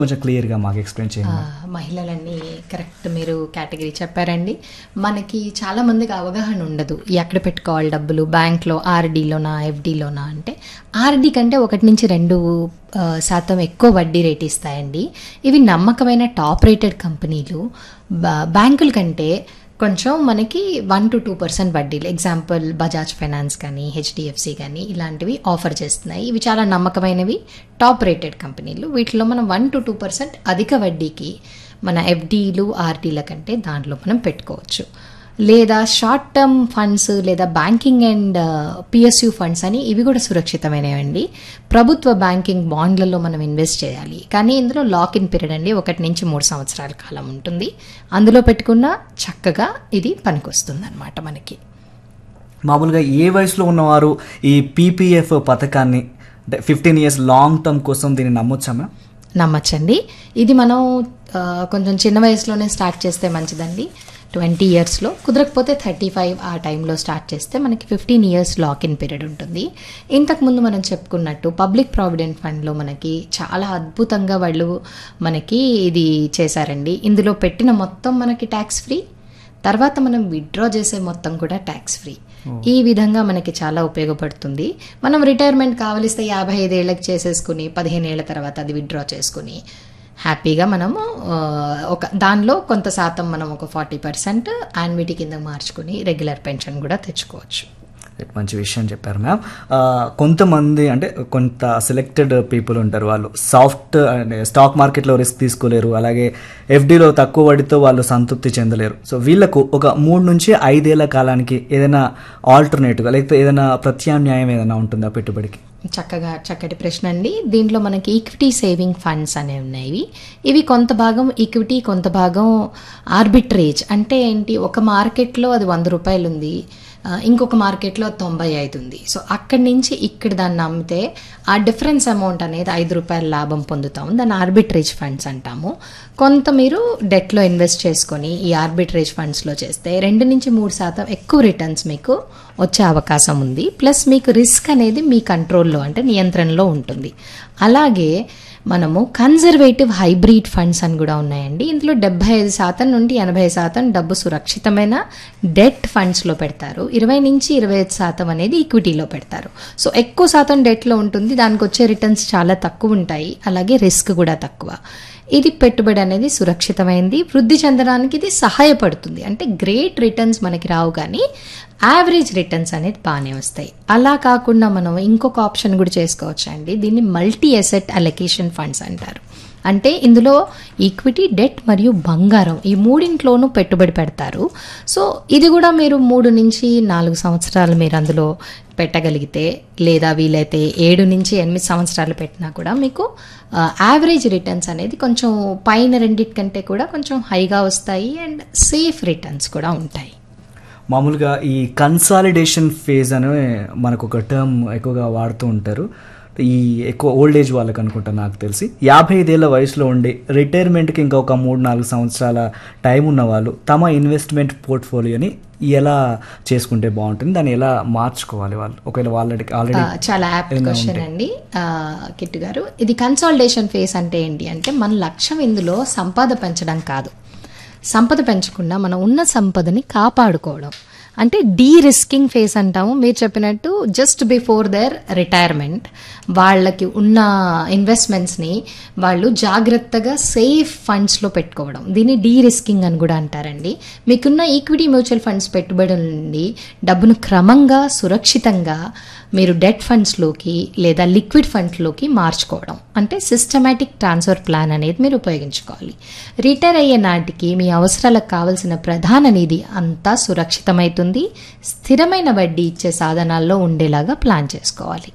కొంచెం క్లియర్గా మాకు ఎక్స్ప్లెయిన్ ఆ, చేయండి మహిళలన్నీ కరెక్ట్ మీరు కేటగిరీ చెప్పారండి మనకి చాలా మందికి అవగాహన ఉండదు ఎక్కడ పెట్టుకోవాలి డబ్బులు బ్యాంక్లో ఆర్డీలోనా ఎఫ్డీలోనా అంటే ఆర్డీ కంటే ఒకటి నుంచి రెండు ఆ, శాతం ఎక్కువ వడ్డీ రేట్ ఇస్తాయండి ఇవి నమ్మకమైన టాప్ రేటెడ్ కంపెనీలు బా- బ్యాంకుల కంటే కొంచెం మనకి వన్ టు టూ పర్సెంట్ వడ్డీలు ఎగ్జాంపుల్ బజాజ్ ఫైనాన్స్ కానీ హెచ్డిఎఫ్సి కానీ ఇలాంటివి ఆఫర్ చేస్తున్నాయి ఇవి చాలా నమ్మకమైనవి టాప్ రేటెడ్ కంపెనీలు వీటిలో మనం వన్ టు టూ పర్సెంట్ అధిక వడ్డీకి మన ఎఫ్డీలు ఆర్డీల కంటే దాంట్లో మనం పెట్టుకోవచ్చు లేదా షార్ట్ టర్మ్ ఫండ్స్ లేదా బ్యాంకింగ్ అండ్ పిఎస్యు ఫండ్స్ అని ఇవి కూడా సురక్షితమైనవండి ప్రభుత్వ బ్యాంకింగ్ బాండ్లలో మనం ఇన్వెస్ట్ చేయాలి కానీ ఇందులో లాక్ ఇన్ పీరియడ్ అండి ఒకటి నుంచి మూడు సంవత్సరాల కాలం ఉంటుంది అందులో పెట్టుకున్న చక్కగా ఇది పనికొస్తుంది అనమాట మనకి మామూలుగా ఏ వయసులో ఉన్నవారు ఈ పీపీఎఫ్ పథకాన్ని అంటే ఫిఫ్టీన్ ఇయర్స్ లాంగ్ టర్మ్ కోసం దీన్ని నమ్మొచ్చా మ్యామ్ నమ్మచ్చండి ఇది మనం ఆ, కొంచెం చిన్న వయసులోనే స్టార్ట్ చేస్తే మంచిదండి ట్వంటీ ఇయర్స్లో కుదరకపోతే థర్టీ ఫైవ్ ఆ టైంలో స్టార్ట్ చేస్తే మనకి fifteen years lock in period ఉంటుంది ఇంతకుముందు మనం చెప్పుకున్నట్టు పబ్లిక్ ప్రావిడెంట్ ఫండ్లో మనకి చాలా అద్భుతంగా వాళ్ళు మనకి ఇది చేశారండి ఇందులో పెట్టిన మొత్తం మనకి ట్యాక్స్ ఫ్రీ తర్వాత మనం విత్డ్రా చేసే మొత్తం కూడా ట్యాక్స్ ఫ్రీ ఈ విధంగా మనకి చాలా ఉపయోగపడుతుంది మనం రిటైర్మెంట్ కావలిస్తే యాభై ఐదేళ్ళకి చేసేసుకుని పదిహేను ఏళ్ళ తర్వాత అది విత్డ్రా చేసుకుని హ్యాపీగా మనము ఆ, ఒక దానిలో కొంత శాతం మనం ఒక ఫార్టీ పర్సెంట్ యాన్విటీ కింద మార్చుకుని రెగ్యులర్ పెన్షన్ కూడా తెచ్చుకోవచ్చు మంచి విషయం చెప్పారు మ్యామ్ ఆ, కొంతమంది అంటే కొంత సెలెక్టెడ్ పీపుల్ ఉంటారు వాళ్ళు సాఫ్ట్ అంటే స్టాక్ మార్కెట్లో రిస్క్ తీసుకోలేరు అలాగే ఎఫ్డీలో తక్కువ వడ్డీతో వాళ్ళు సంతృప్తి చెందలేరు సో వీళ్ళకు ఒక మూడు నుంచి ఐదేళ్ల కాలానికి ఏదైనా ఆల్టర్నేటివ్గా లేకపోతే ఏదైనా ప్రత్యామ్నాయం ఏదైనా ఉంటుందా పెట్టుబడికి చక్కగా చక్కటి ప్రశ్న అండి దీంట్లో మనకి ఈక్విటీ సేవింగ్ ఫండ్స్ అనేవి ఉన్నాయి ఇవి కొంత భాగం ఈక్విటీ కొంత భాగం ఆర్బిట్రేజ్ అంటే ఏంటి ఒక మార్కెట్లో అది వంద రూపాయలు ఉంది ఆ, ఇంకొక మార్కెట్లో అది తొంభై ఐదు ఉంది సో అక్కడి నుంచి ఇక్కడ దాన్ని అమ్మితే ఆ డిఫరెన్స్ అమౌంట్ అనేది ఐదు రూపాయల లాభం పొందుతాం దాన్ని ఆర్బిట్రేజ్ ఫండ్స్ అంటాము కొంత మీరు డెట్లో ఇన్వెస్ట్ చేసుకొని ఈ ఆర్బిట్రేజ్ ఫండ్స్లో చేస్తే రెండు నుంచి మూడు శాతం ఎక్కువ రిటర్న్స్ మీకు వచ్చే అవకాశం ఉంది ప్లస్ మీకు రిస్క్ అనేది మీ కంట్రోల్లో అంటే నియంత్రణలో ఉంటుంది అలాగే మనము కన్జర్వేటివ్ హైబ్రిడ్ ఫండ్స్ అని కూడా ఉన్నాయండి ఇందులో డెబ్బై ఐదు శాతం నుండి ఎనభై శాతం డబ్బు సురక్షితమైన డెట్ ఫండ్స్లో పెడతారు ఇరవై నుంచి ఇరవై ఐదు శాతం అనేది ఈక్విటీలో పెడతారు సో ఎక్కువ శాతం డెట్లో ఉంటుంది దానికి వచ్చే రిటర్న్స్ చాలా తక్కువ ఉంటాయి అలాగే రిస్క్ కూడా తక్కువ ఇది పెట్టుబడి అనేది సురక్షితమైంది వృద్ధి చెందడానికి ఇది సహాయపడుతుంది అంటే గ్రేట్ రిటర్న్స్ మనకి రావు కానీ యావరేజ్ రిటర్న్స్ అనేది బాగానే వస్తాయి అలా కాకుండా మనం ఇంకొక ఆప్షన్ కూడా చేసుకోవచ్చు అండి దీన్ని మల్టీ అసెట్ అలొకేషన్ ఫండ్స్ అంటారు అంటే ఇందులో ఈక్విటీ డెట్ మరియు బంగారం ఈ మూడింట్లోనూ పెట్టుబడి పెడతారు సో ఇది కూడా మీరు మూడు నుంచి నాలుగు సంవత్సరాలు మీరు అందులో పెట్టగలిగితే లేదా వీలైతే ఏడు నుంచి ఎనిమిది సంవత్సరాలు పెట్టినా కూడా మీకు యావరేజ్ రిటర్న్స్ అనేది కొంచెం పైన రెండిటికంటే కూడా కొంచెం హైగా వస్తాయి అండ్ సేఫ్ రిటర్న్స్ కూడా ఉంటాయి మామూలుగా ఈ కన్సాలిడేషన్ ఫేజ్ అనే మనకు ఒక టర్మ్ ఎక్కువగా వాడుతూ ఉంటారు ఈ ఎక్కువ ఓల్డ్ ఏజ్ వాళ్ళకి అనుకుంటా నాకు తెలిసి యాభై ఐదేళ్ల వయసులో ఉండి రిటైర్మెంట్కి ఇంకా ఒక మూడు నాలుగు సంవత్సరాల టైం ఉన్న వాళ్ళు తమ ఇన్వెస్ట్మెంట్ పోర్ట్ఫోలియోని ఎలా చేసుకుంటే బాగుంటుంది దాన్ని ఎలా మార్చుకోవాలి వాళ్ళు ఒకవేళ వాళ్ళకి ఆల్రెడీ ఆ, చాలా యాప్ట్ క్వశ్చన్ అండి ఆ, కిట్టు గారు ఇది కన్సాలిడేషన్ ఫేస్ అంటే ఏంటి అంటే మన లక్ష్యం ఇందులో సంపద పెంచడం కాదు సంపద పెంచకుండా మనం ఉన్న సంపదని కాపాడుకోవడం అంటే డీ రిస్కింగ్ ఫేస్ అంటాము మీరు చెప్పినట్టు జస్ట్ బిఫోర్ దర్ రిటైర్మెంట్ వాళ్ళకి ఉన్న ఇన్వెస్ట్మెంట్స్ని వాళ్ళు జాగ్రత్తగా సేఫ్ ఫండ్స్లో పెట్టుకోవడం దీన్ని డీ రిస్కింగ్ అని కూడా అంటారండి మీకున్న ఈక్విటీ మ్యూచువల్ ఫండ్స్ పెట్టుబడుల నుండి డబ్బును క్రమంగా సురక్షితంగా మీరు డెట్ ఫండ్స్లోకి లేదా లిక్విడ్ ఫండ్స్లోకి మార్చుకోవడం అంటే సిస్టమేటిక్ ట్రాన్స్ఫర్ ప్లాన్ అనేది మీరు ఉపయోగించుకోవాలి రిటైర్ అయ్యే నాటికి మీ అవసరాలకు కావలసిన ప్రధాన నిధి అంతా సురక్షితమవుతుంది స్థిరమైన వడ్డీ ఇచ్చే సాధనాల్లో ఉండేలాగా ప్లాన్ చేసుకోవాలి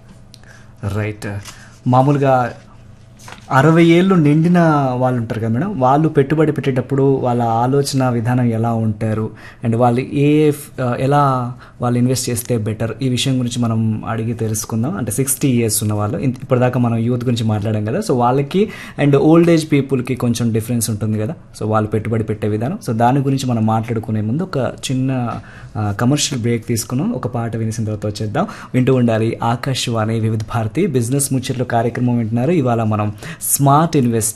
రైట్ మామూలుగా అరవై ఏళ్ళు నిండిన వాళ్ళు ఉంటారు కదా మేడం వాళ్ళు పెట్టుబడి పెట్టేటప్పుడు వాళ్ళ ఆలోచన విధానం ఎలా ఉంటారు అండ్ వాళ్ళు ఏ ఆ, ఎలా వాళ్ళు ఇన్వెస్ట్ చేస్తే బెటర్ ఈ విషయం గురించి మనం అడిగి తెలుసుకుందాం అంటే సిక్స్టీ ఇయర్స్ ఉన్న వాళ్ళు ఇంత- ఇప్పటిదాకా మనం యూత్ గురించి మాట్లాడాం కదా సో వాళ్ళకి అండ్ ఓల్డ్ ఏజ్ పీపుల్కి కొంచెం డిఫరెన్స్ ఉంటుంది కదా సో వాళ్ళు పెట్టుబడి పెట్టే విధానం సో దాని గురించి మనం మాట్లాడుకునే ముందు ఒక చిన్న కమర్షియల్ బ్రేక్ తీసుకున్నాం ఒక పాట వినేసిన తర్వాత వచ్చేద్దాం వింటూ ఉండాలి ఆకాశవాణి వివిధ భారతి బిజినెస్ ముచ్చట్లు కార్యక్రమం వింటున్నారు ఇవాళ మనం స్మార్ట్ ఇన్వెస్ట్